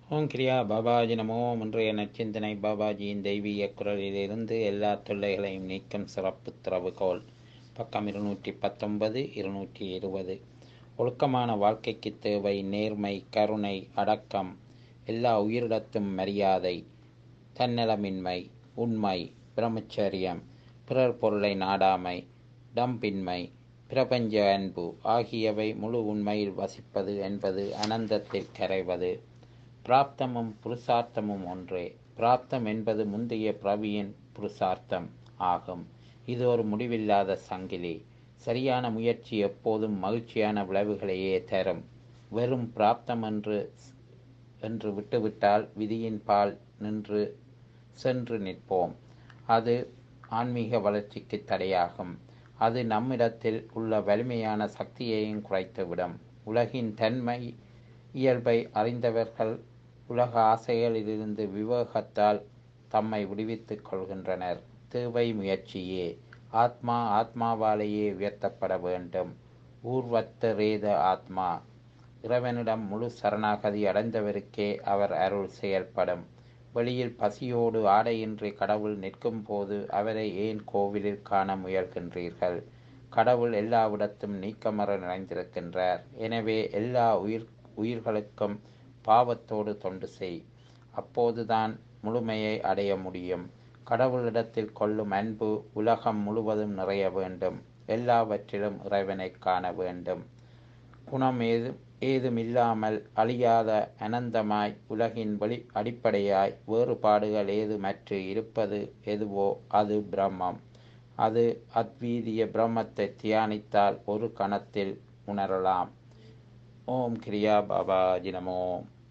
ஓம் கிரியா பாபாஜி நமோ இன்றைய நச்சிந்தனை பாபாஜியின் தெய்வீக குரலிலிருந்து எல்லா தொல்லைகளையும் நீக்கும் சிறப்பு திறவுகோல் பக்கம் இருநூற்றி பத்தொன்பது இருநூற்றி இருபது ஒழுக்கமான வாழ்க்கைக்கு தேவை நேர்மை கருணை அடக்கம் எல்லா உயிரிடத்தும் மரியாதை தன்னலமின்மை உண்மை பிரம்மச்சரியம் பிறர் பொருளை நாடாமை டம்பின்மை பிரபஞ்ச அன்பு ஆகியவை முழு உண்மையில் வசிப்பது என்பது அனந்தத்தில் கரைவது பிராப்தமும் புருஷார்த்தமும் ஒன்றே பிராப்தம் என்பது முந்தைய பிரவியின் புருஷார்த்தம் ஆகும் இது ஒரு முடிவில்லாத சங்கிலி சரியான முயற்சி எப்போதும் மகிழ்ச்சியான விளைவுகளையே தரும் வெறும் பிராப்தம் என்று என்று விட்டுவிட்டால் விதியின் பால் நின்று சென்று நிற்போம் அது ஆன்மீக வளர்ச்சிக்கு தடையாகும் அது நம்மிடத்தில் உள்ள வலிமையான சக்தியையும் குறைத்துவிடும் உலகின் தன்மை இயல்பை அறிந்தவர்கள் உலக ஆசைகளிலிருந்து விவேகத்தால் தம்மை விடுவித்துக் கொள்கின்றனர் தேவை முயற்சியே ஆத்மா ஆத்மாவாலேயே உயர்த்தப்பட வேண்டும் ஊர்வத்தரேத ஆத்மா இறைவனிடம் முழு சரணாகதி அடைந்தவருக்கே அவர் அருள் செயல்படும் வெளியில் பசியோடு ஆடையின்றி கடவுள் நிற்கும் போது அவரை ஏன் கோவிலில் காண முயல்கின்றீர்கள் கடவுள் எல்லாவிடத்தும் நீக்கமர நிறைந்திருக்கின்றார் எனவே எல்லா உயிர் உயிர்களுக்கும் பாவத்தோடு தொண்டு செய் அப்போதுதான் முழுமையை அடைய முடியும் கடவுளிடத்தில் கொள்ளும் அன்பு உலகம் முழுவதும் நிறைய வேண்டும் எல்லாவற்றிலும் இறைவனை காண வேண்டும் குணம் ஏது ஏதுமில்லாமல் அழியாத அனந்தமாய் உலகின் வெளி அடிப்படையாய் வேறுபாடுகள் ஏதுமற்று இருப்பது எதுவோ அது பிரம்மம் அது அத்வீதிய பிரம்மத்தை தியானித்தால் ஒரு கணத்தில் உணரலாம் ஓம் கிரியா பாபாஜி நமோ